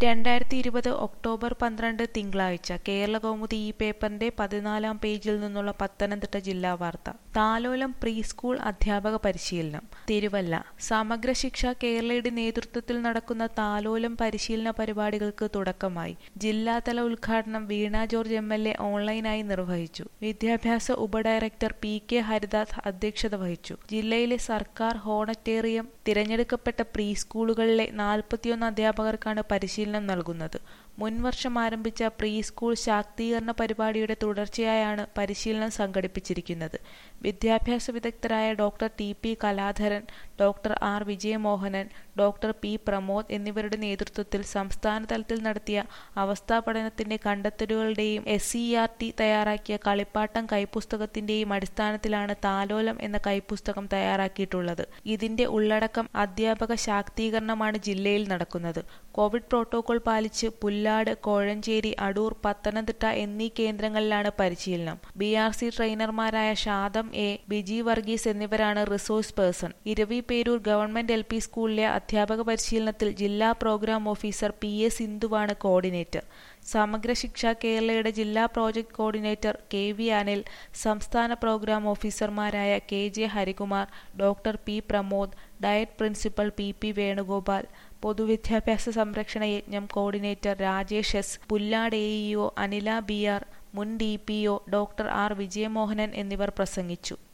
രണ്ടായിരത്തി ഇരുപത് ഒക്ടോബർ പന്ത്രണ്ട് തിങ്കളാഴ്ച കേരളകൗമുദി ഈ പേപ്പറിന്റെ പതിനാലാം പേജിൽ നിന്നുള്ള പത്തനംതിട്ട ജില്ലാ വാർത്ത താലോലം പ്രീ സ്കൂൾ അധ്യാപക പരിശീലനം തിരുവല്ല സമഗ്ര ശിക്ഷ കേരളയുടെ നേതൃത്വത്തിൽ നടക്കുന്ന താലോലം പരിശീലന പരിപാടികൾക്ക് തുടക്കമായി ജില്ലാതല ഉദ്ഘാടനം Veena George M L A ഓൺലൈനായി നിർവഹിച്ചു വിദ്യാഭ്യാസ ഉപഡയറക്ടർ പി കെ ഹരിദാസ് അധ്യക്ഷത വഹിച്ചു ജില്ലയിലെ സർക്കാർ ഹോണറ്റേറിയം തിരഞ്ഞെടുക്കപ്പെട്ട പ്രീ സ്കൂളുകളിലെ നാൽപ്പത്തിയൊന്ന് അധ്യാപകർക്കാണ് പരിശീലനം നൽകുന്നത് മുൻവർഷം ആരംഭിച്ച പ്രീ സ്കൂൾ ശാക്തീകരണ പരിപാടിയുടെ തുടർച്ചയായാണ് പരിശീലനം സംഘടിപ്പിച്ചിരിക്കുന്നത് വിദ്യാഭ്യാസ വിദഗ്ധരായ doctor T P Kaladharan doctor R Vijayamohanan doctor P Pramod എന്നിവരുടെ നേതൃത്വത്തിൽ സംസ്ഥാന തലത്തിൽ നടത്തിയ അവസ്ഥാ പഠനത്തിന്റെ കണ്ടെത്തലുകളുടെയും എസ് സി ആർ ടി തയ്യാറാക്കിയ കളിപ്പാട്ടം കൈപ്പുസ്തകത്തിന്റെയും അടിസ്ഥാനത്തിലാണ് താലോലം എന്ന കൈപ്പുസ്തകം തയ്യാറാക്കിയിട്ടുള്ളത് ഇതിന്റെ ഉള്ളടക്കം അധ്യാപക ശാക്തീകരണമാണ് ജില്ലയിൽ നടക്കുന്നത് കോവിഡ് പ്രോട്ടോകോൾ പാലിച്ച് പുല്ലാട് കോഴഞ്ചേരി അടൂർ പത്തനംതിട്ട എന്നീ കേന്ദ്രങ്ങളിലാണ് പരിശീലനം ബി ആർ സി ട്രെയിനർമാരായ ഷാദം എ ബിജി വർഗീസ് എന്നിവരാണ് resource person Eraviperoor government L P സ്കൂളിലെ അധ്യാപക പരിശീലനത്തിൽ ജില്ലാ പ്രോഗ്രാം ഓഫീസർ പി എ സിന്ധുവാണ് കോർഡിനേറ്റർ സമഗ്ര ശിക്ഷ കേരളയുടെ ജില്ലാ project coordinator K V Anil സംസ്ഥാന പ്രോഗ്രാം ഓഫീസർമാരായ K J Harikumar doctor P Pramod DIET principal P P Venugopal പൊതുവിദ്യാഭ്യാസ സംരക്ഷണ യജ്ഞം coordinator Rajesh S Pullad A EO Anila B R മുൻ D P O doctor R Vijayamohanan എന്നിവർ പ്രസംഗിച്ചു